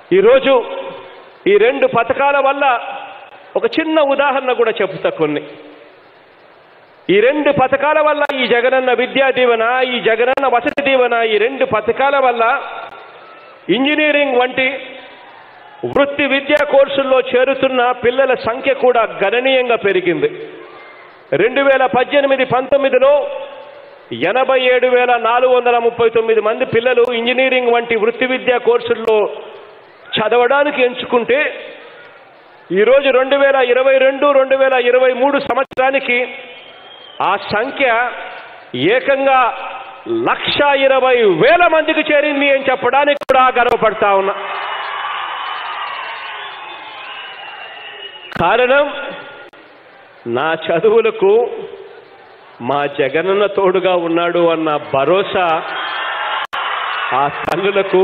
ఈరోజు ఈ రెండు పథకాల వల్ల ఒక చిన్న ఉదాహరణ కూడా చెప్తా కొన్ని ఈ రెండు పథకాల వల్ల ఈ జగనన్న విద్యా దీవెన ఈ జగనన్న వసతి దీవెన ఈ రెండు పథకాల వల్ల ఇంజనీరింగ్ వంటి వృత్తి విద్యా కోర్సుల్లో చేరుతున్న పిల్లల సంఖ్య కూడా గణనీయంగా పెరిగింది రెండు వేల పద్దెనిమిది పంతొమ్మిదిలో ఎనభై ఏడు వేల నాలుగు వందల ముప్పై తొమ్మిది మంది పిల్లలు ఇంజనీరింగ్ వంటి వృత్తి విద్యా కోర్సుల్లో చదవడానికి ఎంచుకుంటే ఈరోజు రెండు వేల ఇరవై రెండు రెండు వేల ఇరవై మూడు సంవత్సరానికి ఆ సంఖ్య ఏకంగా లక్ష ఇరవై వేల మందికి చేరింది అని చెప్పడానికి కూడా గర్వపడతా ఉన్నా కారణం నా చదువులకు మా జగనన్న తోడుగా ఉన్నాడు అన్న భరోసా ఆ తల్లులకు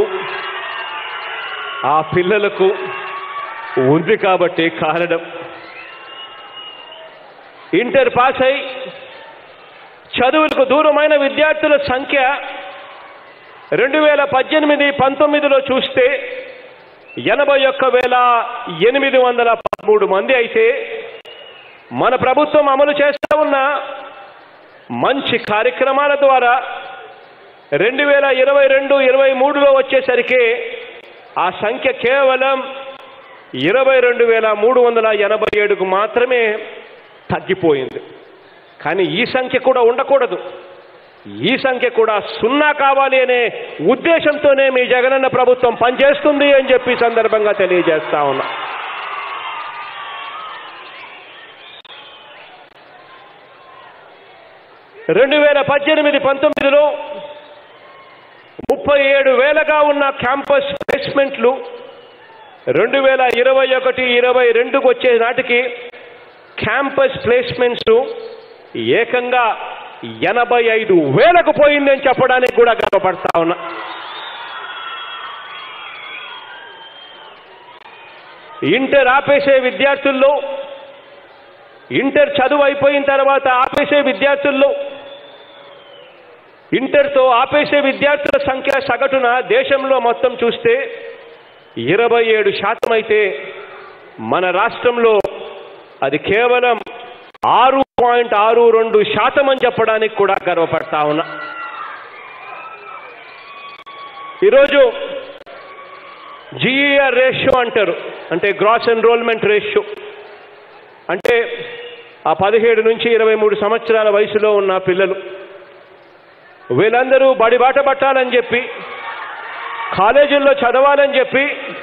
ఆ పిల్లలకు ఉంది కాబట్టి కారణం ఇంటర్ పాస్ అయి చదువులకు దూరమైన విద్యార్థుల సంఖ్య రెండు వేల పద్దెనిమిది పంతొమ్మిదిలో చూస్తే ఎనభై ఒక్క వేల ఎనిమిది వందల పదమూడు మంది అయితే మన ప్రభుత్వం అమలు చేస్తా ఉన్న మంచి కార్యక్రమాల ద్వారా రెండు వేల ఇరవై రెండు ఇరవై మూడులో వచ్చేసరికి ఆ సంఖ్య కేవలం ఇరవై రెండు వేల మూడు వందల ఎనభై ఏడుకు మాత్రమే తగ్గిపోయింది కానీ ఈ సంఖ్య కూడా ఉండకూడదు ఈ సంఖ్య కూడా సున్నా కావాలి అనే ఉద్దేశంతోనే మీ జగనన్న ప్రభుత్వం పనిచేస్తుంది అని చెప్పి ఈ సందర్భంగా తెలియజేస్తా ఉన్నా రెండు వేల పద్దెనిమిది పంతొమ్మిదిలో ముప్పై ఏడు వేలగా ఉన్న క్యాంపస్ ప్లేస్మెంట్లు రెండు వేల ఇరవై ఒకటి ఇరవై రెండుకు వచ్చే నాటికి క్యాంపస్ ప్లేస్మెంట్స్ ఏకంగా ఎనభై ఐదు వేలకు పోయిందని చెప్పడానికి కూడా గర్వపడతా ఉన్నా ఇంటర్ ఆపేసే విద్యార్థుల్లో ఇంటర్ చదువు అయిపోయిన తర్వాత ఆపేసే విద్యార్థుల్లో ఇంటర్తో ఆపేసే విద్యార్థుల సంఖ్య సగటున దేశంలో మొత్తం చూస్తే ఇరవై ఏడు శాతం అయితే మన రాష్ట్రంలో అది కేవలం ఆరు పాయింట్ ఆరు రెండు శాతం అని చెప్పడానికి కూడా గర్వపడతా ఉన్నా ఈరోజు జీఈఆర్ రేషియో అంటారు అంటే గ్రాస్ ఎన్రోల్మెంట్ రేషియో అంటే ఆ పదిహేడు నుంచి ఇరవై మూడు సంవత్సరాల వయసులో ఉన్న పిల్లలు వీళ్ళందరూ బడిబాట పట్టాలని చెప్పి కాలేజీల్లో చదవాలని చెప్పి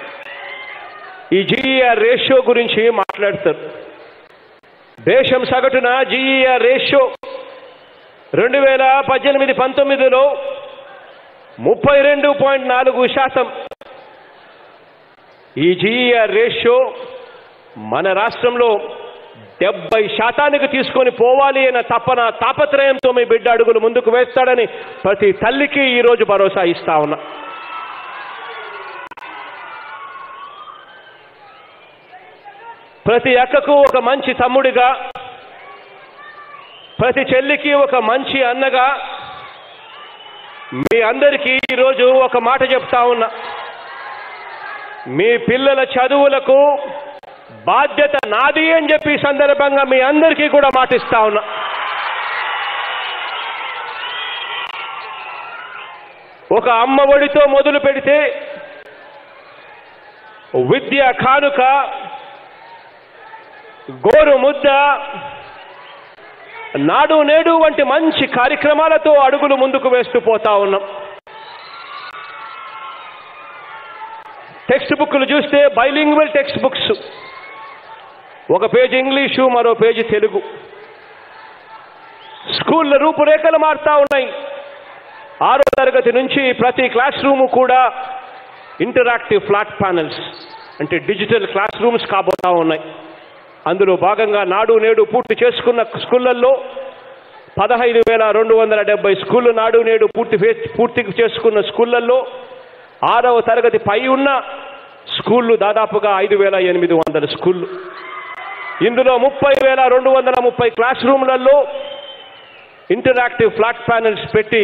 ఈ జీఈఆర్ రేషియో గురించి మాట్లాడతారు దేశం సగటున జీఈఆర్ రేషియో రెండు వేల పద్దెనిమిది పంతొమ్మిదిలో ముప్పై రెండు పాయింట్ నాలుగు శాతం ఈ జీఈఆర్ రేషియో మన రాష్ట్రంలో డెబ్బై శాతానికి తీసుకొని పోవాలి అన్న తపన తాపత్రయంతో మీ బిడ్డ అడుగులు ముందుకు వేస్తాడని ప్రతి తల్లికి ఈరోజు భరోసా ఇస్తా ఉన్నా ప్రతి అక్కకు ఒక మంచి తమ్ముడిగా ప్రతి చెల్లికి ఒక మంచి అన్నగా మీ అందరికీ ఈరోజు ఒక మాట చెప్తా ఉన్నా మీ పిల్లల చదువులకు బాధ్యత నాది అని చెప్పి ఈ సందర్భంగా మీ అందరికీ కూడా మాటిస్తా ఉన్నా ఒక అమ్మ ఒడితో మొదలు పెడితే విద్య కానుక గోరు ముద్ద నాడు నేడు వంటి మంచి కార్యక్రమాలతో అడుగులు ముందుకు వేస్తూ పోతా ఉన్నాం టెక్స్ట్ బుక్లు చూస్తే బైలింగ్వల్ టెక్స్ట్ బుక్స్ ఒక పేజీ ఇంగ్లీషు మరో పేజీ తెలుగు స్కూళ్ళ రూపురేఖలు మారుతా ఉన్నాయి ఆరో తరగతి నుంచి ప్రతి క్లాస్ రూము కూడా ఇంటరాక్టివ్ ఫ్లాట్ ప్యానల్స్ అంటే డిజిటల్ క్లాస్ రూమ్స్ కాబోతా ఉన్నాయి అందులో భాగంగా నాడు నేడు పూర్తి చేసుకున్న స్కూళ్ళల్లో పదహైదు వేల రెండు వందల డెబ్బై స్కూళ్ళు నాడు నేడు పూర్తి ఫే- పూర్తి చేసుకున్న స్కూళ్ళల్లో ఆరవ తరగతి పై ఉన్న స్కూళ్ళు దాదాపుగా ఐదు వేల ఎనిమిది వందల స్కూళ్ళు ఇందులో ముప్పై వేల రెండు వందల ముప్పై క్లాస్ రూమ్లలో ఇంటరాక్టివ్ ఫ్లాట్ ప్యానెల్స్ పెట్టి